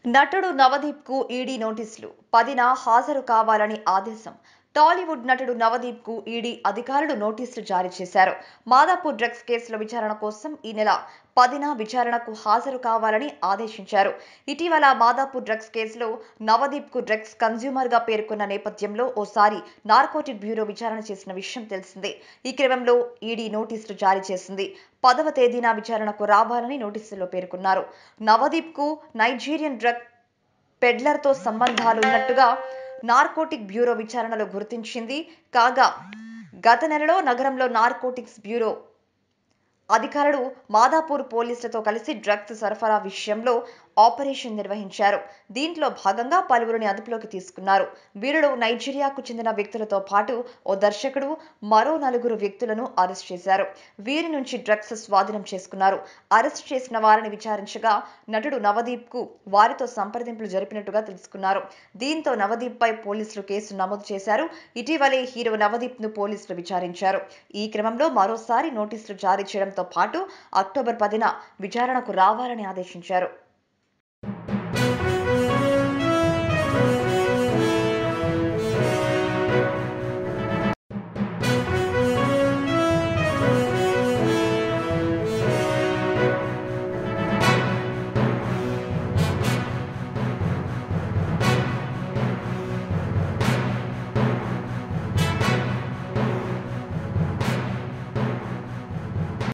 నటుడు నవదీప్ కు ఈడీ నోటీసులు పదిన హాజరు కావాలని ఆదేశం టాలీవుడ్ నటుడు నవదీప్ కు ఈడీ అధికారులు నోటీసులు జారీ చేశారు మాదాపూర్ డ్రగ్స్ కేసుల విచారణ కోసం ఈ నెల పదిన విచారణకు హాజరు కావాలని ఆదేశించారు ఇటీవల మాదాపూర్ డ్రగ్స్ కేసులో నవదీప్ కు డ్రగ్స్ కన్జ్యూమర్ గా పేర్కొన్న నేపథ్యంలో ఓసారి నార్కోటిక్ బ్యూరో విచారణ చేసిన విషయం తెలిసిందే ఈ క్రమంలో ఈడీ నోటీసులు జారీ చేసింది పదవ తేదీన విచారణకు రావాలని నోటీసుల్లో పేర్కొన్నారు నవదీప్ కు నైజీరియన్ డ్రగ్ పెడ్లర్తో సంబంధాలున్నట్టుగా నార్కోటిక్ బ్యూరో విచారణలో గుర్తించింది కాగా గత నెలలో నగరంలో నార్కోటిక్స్ బ్యూరో అధికారులు మాదాపూర్ పోలీసులతో కలిసి డ్రగ్స్ సరఫరా విషయంలో ఆపరేషన్ నిర్వహించారు దీంట్లో భాగంగా పలువురిని అదుపులోకి తీసుకున్నారు వీరిలో నైజీరియాకు చెందిన వ్యక్తులతో పాటు ఓ దర్శకుడు మరో నలుగురు వ్యక్తులను అరెస్ట్ చేశారు వీరి నుంచి డ్రగ్స్ స్వాధీనం చేసుకున్నారు అరెస్ట్ చేసిన వారిని విచారించగా నటుడు నవదీప్ కు వారితో సంప్రదింపులు జరిపినట్టుగా తెలుసుకున్నారు దీంతో నవదీప్ పై పోలీసులు కేసు నమోదు చేశారు ఇటీవలే హీరో నవదీప్ ను పోలీసులు విచారించారు ఈ క్రమంలో మరోసారి నోటీసులు జారీ చేయడంతో పాటు అక్టోబర్ పదిన విచారణకు రావాలని ఆదేశించారు